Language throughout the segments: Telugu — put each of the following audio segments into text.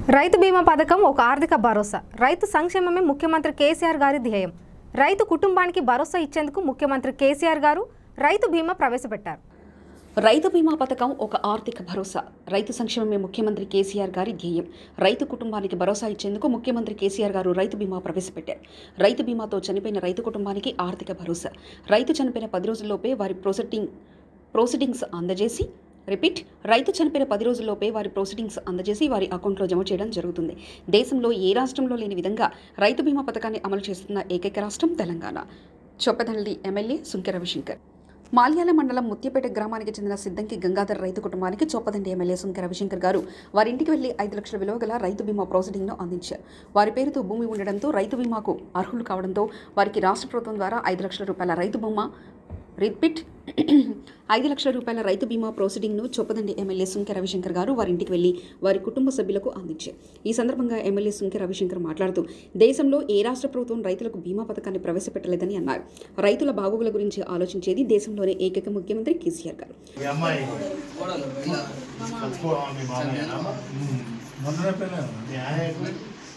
రైతు బీమా పథకం ఒక ఆర్థిక భరోసా రైతు సంక్షేమమే ముఖ్యమంత్రి కేసీఆర్ గారి ధ్యేయం రైతు కుటుంబానికి భరోసా ఇచ్చేందుకు ముఖ్యమంత్రి కేసీఆర్ గారు రైతు బీమా ప్రవేశపెట్టారు రైతు బీమా పథకం ఒక ఆర్థిక భరోసా రైతు సంక్షేమమే ముఖ్యమంత్రి కేసీఆర్ గారి ధ్యేయం రైతు కుటుంబానికి భరోసా ఇచ్చేందుకు ముఖ్యమంత్రి కేసీఆర్ గారు రైతు బీమా ప్రవేశపెట్టారు రైతు బీమాతో చనిపోయిన రైతు కుటుంబానికి ఆర్థిక భరోసా రైతు చనిపోయిన పది రోజుల్లోపే వారి ప్రొసీడింగ్ ప్రొసీడింగ్స్ అందజేసి రిపీట్ రైతు చనిపోయిన పది రోజుల్లోపే వారి ప్రొసీడింగ్స్ అందజేసి వారి అకౌంట్లో జమ చేయడం జరుగుతుంది దేశంలో ఏ రాష్ట్రంలో లేని విధంగా రైతు బీమా పథకాన్ని అమలు చేస్తున్న ఏకైక రాష్ట్రం తెలంగాణ చొప్పదండి ఎమ్మెల్యే సుంకె రవిశంకర్ మాల్యాల మండలం ముత్యపేట గ్రామానికి చెందిన సిద్దంకి గంగాధర్ రైతు కుటుంబానికి చొప్పదండి ఎమ్మెల్యే సుంకె రవిశంకర్ గారు వారి ఇంటికి వెళ్లి ఐదు లక్షల విలువ గల రైతు బీమా ప్రాసెసింగ్ను అందించారు వారి పేరుతో భూమి ఉండడంతో రైతు బీమాకు అర్హులు కావడంతో వారికి రాష్ట్ర ప్రభుత్వం ద్వారా ఐదు లక్షల రూపాయల రైతు బీమా రిపీట్ ఐదు లక్షల రూపాయల రైతు బీమా ప్రొసీడింగ్ను చొప్పదండి ఎమ్మెల్యే సుంకె రవిశంకర్ గారు వారి ఇంటికి వెళ్లి వారి కుటుంబ సభ్యులకు అందించారు ఈ సందర్భంగా ఎమ్మెల్యే సుంకె రవిశంకర్ మాట్లాడుతూ దేశంలో ఏ రాష్ట్ర ప్రభుత్వం రైతులకు బీమా పథకాన్ని ప్రవేశపెట్టలేదని అన్నారు రైతుల బాగోగుల గురించి ఆలోచించేది దేశంలోనే ఏకైక ముఖ్యమంత్రి కేసీఆర్ గారు ఈ అమ్మాయి బతుకోవా మీ మామయ్యనా? మొన్ననే పెళ్ళి మీ ఆయన ఎక్కడ?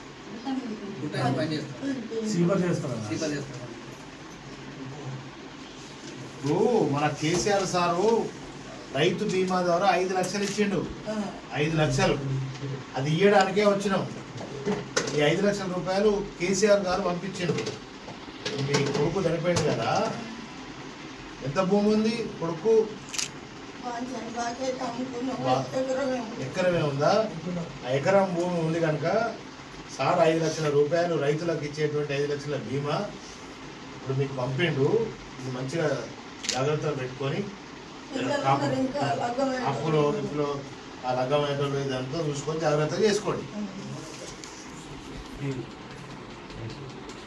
సీపర్ చేస్తారా ఇప్పుడు మన కేసీఆర్ సారు రైతు బీమా ద్వారా ఐదు లక్షలు ఇచ్చిండు ఐదు లక్షలు అది ఇయ్యడానికే వచ్చినాం ఈ ఐదు లక్షల రూపాయలు కేసీఆర్ గారు పంపించిండు మీ కొడుకు చనిపోయింది కదా ఎంత భూమి ఉంది కొడుకు ఎకరమే ఉందా ఆ ఎకరం భూమి ఉంది కనుక సార్ ఐదు లక్షల రూపాయలు రైతులకు ఇచ్చేటువంటి ఐదు లక్షల బీమా ఇప్పుడు మీకు పంపిండు ఇది మంచిగా జాగ్రత్తగా పెట్టుకొని అప్పులో ఇప్పుడు ఆ లగ్గం అయ్యేటోళ్ళు ఇదంతా చూసుకొని జాగ్రత్తగా చేసుకోండి